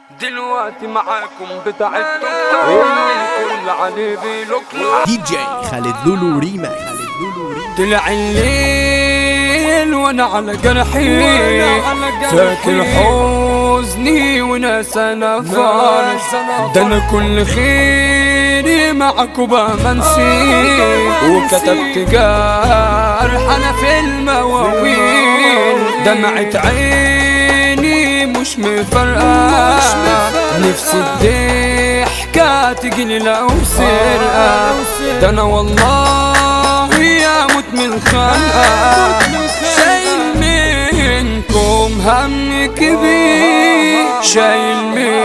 دلوقتي معاكم بتاع التوك توك الكل عليه بيلوك دي جي خالد لولو ريما خالد لولو ريما طلع الليل وانا على جرحي فاكر حزني وناس انا فارس ده انا كل خيري معاكم بمنسي وكتبت جرح انا في المواويل دمعت عيني مش مفرقة نفسي الضحكة تجيلي لو سرقة ده انا والله يا موت من الخنقة شايل منكم هم كبير شايل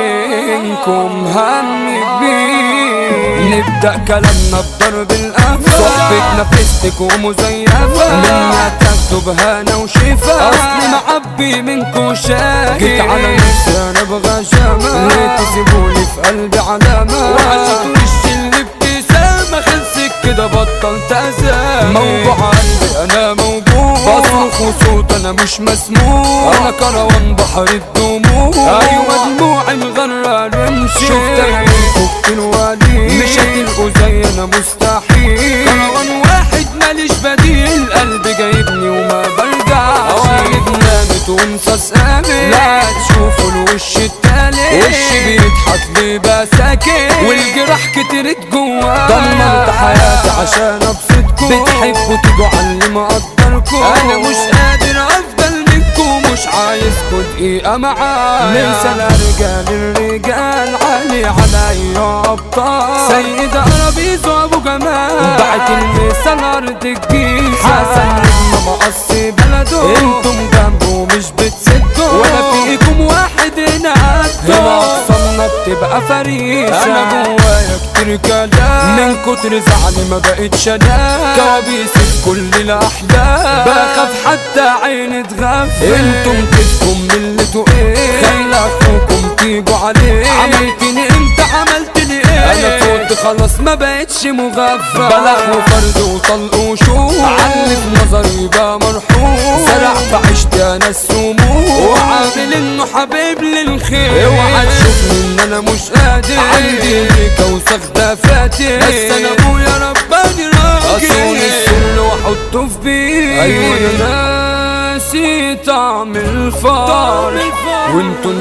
منكم هم كبير نبدأ كلامنا بضرب القفا صحبتنا فيستك ومزيفة منا تاخدوا بهانا وشفا أصلي معبي منكو شاهد جيت على نفسي أنا بغى شامة ليه تسيبوني في قلبي علامة وعشت وشي اللي ابتسامة خلصك كده بطلت أزامة موجوع قلبي أنا موجوع بصرخ وصوت أنا مش مسموع أنا كروان بحر الدموع أيوة دموعي مغرر رمشي شفت أنا منكم كتير وليد مش هتلقوا زي أنا مستحيل كروان واحد ماليش بديل قلبي جايبني وما برجعش أواجد نامت وانصاص قامت لا تشوفوا الوش التالت وشي بيضحك ليه بساكت والجراح كترت جوا دمرت حياتي عشان ابسطكم بتحبوا تيجوا على اللي مقدركم انا مش قادر افضل منكم مش عايزكوا دقيقة معايا ليس الرجال الرجال علي علي ابطال سيد عربيز وابو جمال بعت المثال ارض الجيزة حسن نجم مقصي بلده انتم جنبه مش بتسدوا ولا فيكم واحد هنا قده هنا اقسامنا بتبقى فريسة انا جوايا كتير كلام من كتر زعلي ما بقتش انام كوابيس في كل الاحلام بخاف حتى عيني تغفل انتم كتكم من اللي ايه خلى اخوكم تيجوا عليه عملتني انت عملتني ايه انا فوت خلاص ما بقتش مغفل بلح وفرد وطلق وشوق علي في نظري بقى مرحوم سرع في عشتي انا السموم وعامل انه حبيب للخير اوعى تشوفني ان انا مش قادر عندي ليك اوسخ ده فاتر بس انا ابويا رباني راجل اصوني السر واحطه في بيت ايوه انا ناسي طعم الفار وانتوا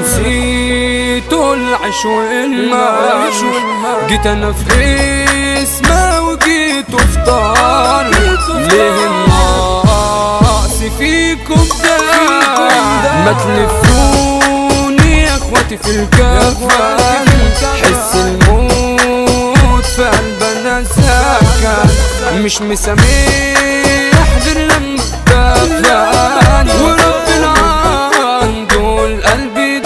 نسيتوا العيش والماء جيت انا في اسمه وجيت افطار ليه النقص فيكم ده ما تلفوني يا اخواتي في الكفة حس الموت في قلبنا سكن مش مسامح غير لما دفن وربنا عنده القلب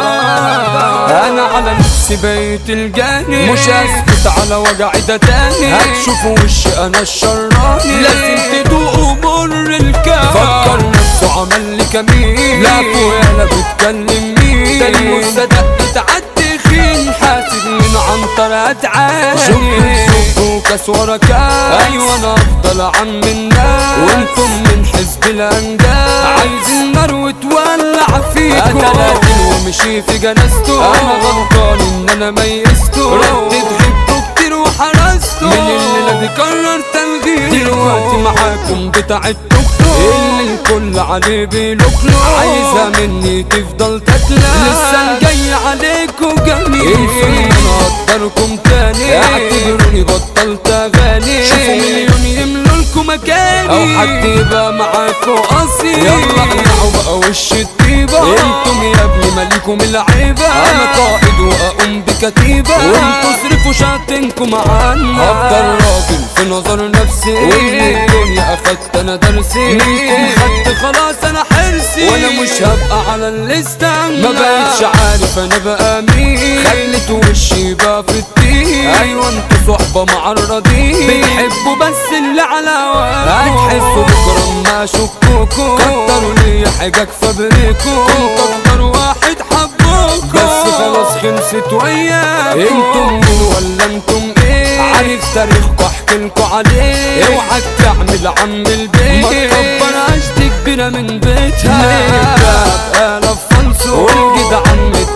دواء انا على نفسي بيت الجاني مش هسكت على وجعي ده تاني هتشوفوا وشي انا الشراني لازم تدوقوا مر الكام فكر نفسه عمل لي كمين لا ابويا لا بتكلم مين ده الموسى دقت عالتخين حاسد من عنطر اتعاني شوف وكاس ورا كاس ايوه انا افضل عم الناس وانتم من حزب الانداد عايزين نار وتولع فيكم انا لكن ومشي في جنازته انا غلطان ان انا ميزته ردت غبته كتير وحرسته من الليله دي قرر تلغيه دلوقتي معاكم بتاع التوك توك اللي الكل عليه بيلوكلو عايزه مني تفضل تاكله لسه جاي عليكم جميل الفيلم انا اقدركم تاني اعتبروني بطلت اغاني شوفوا مليون يملوا لكم مكاني او حد يبقى معاكوا اصيل يلا اقنعوا بقى وش الطيبه انتم يا ابني مالكم العيبه انا قائد واقوم بكتيبه وانتوا اصرفوا شاتنكم عنا افضل راجل في نظر نفسي ومن الدنيا اخدت انا درسي منكم خدت خلاص انا حرسي وانا مش هبقى على الليسته ما بقتش عارف انا بقى مين خليت وشي بقى في الطين ايوه انتوا صحبه معرضين بتحبوا بس اللي على وقتكم هتحسوا بكره ما اشكوكم كتروا لي حاجه فابريكم كنت اكتر واحد حبوكم بس خلاص خلصت وياكم انتم مين ولا انتم ايه عارف تاريخكم احكي لكم عليه اوعى تعمل عم البيت ما تكبر عشت كبيره من بيتها نبقى بقى فالصو والجدعان من الدنيا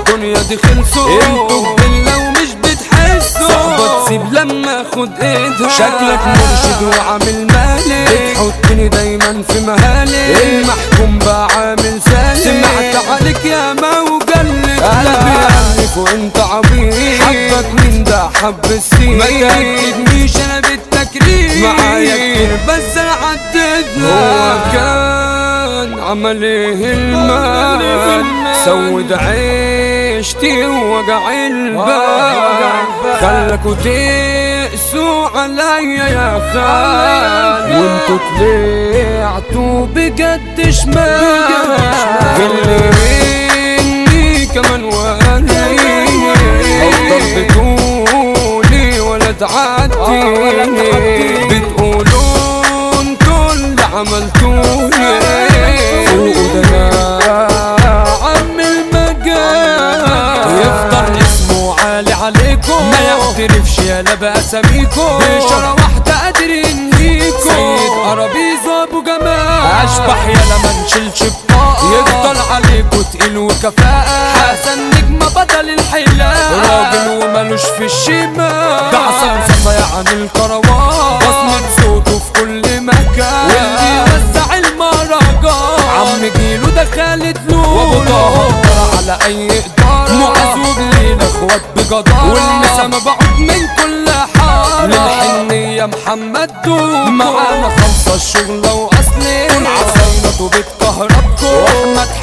دي خلصوا انتوا بالله ومش بتحسوا صحبة تسيب لما اخد ايدها شكلك مرشد وعامل مالي بتحطني دايما في مهالي المحكوم بقى عامل سالي سمعت عليك يا ما وقلت قلبي ألف وانت عبيط حبك مين ده حب السين ما تأكدنيش انا بالتكريم معايا كتير بس انا عديتها هو كان عمل ايه المال سود عيشتي ووجع البال خلكوا تقسوا عليا يا خال وانتوا طلعتوا بجد شمال اللي مني كمان وقالي افضل بتقولي ولا تعديني بتقولوا انتوا اللي عملتوني فوق ده انا عم المجال يفضل اسمه عالي عليكم ما يعترفش يالا باساميكم بإشارة واحدة قادرين ليكم سيد أرابيزو أبو جمال أشبح يالا ما نشيلش بطاقة يفضل عليكم تقيل وكفاءة حسن نجمة بدل الحلاقة راجل ومالوش في الشمال ده عصام صفا عن الكروان بصمة صوته في كل مكان واللي يوزع المهرجان عم جيلو ده خالد لولو وابو طه على اي اداره معز وبليل اخوات بجدارة والنسا مبعوث من كل حاره للحنية محمد دوب معانا خمسة الشغلة واصلي والعصاينة بتكهربكم واحمد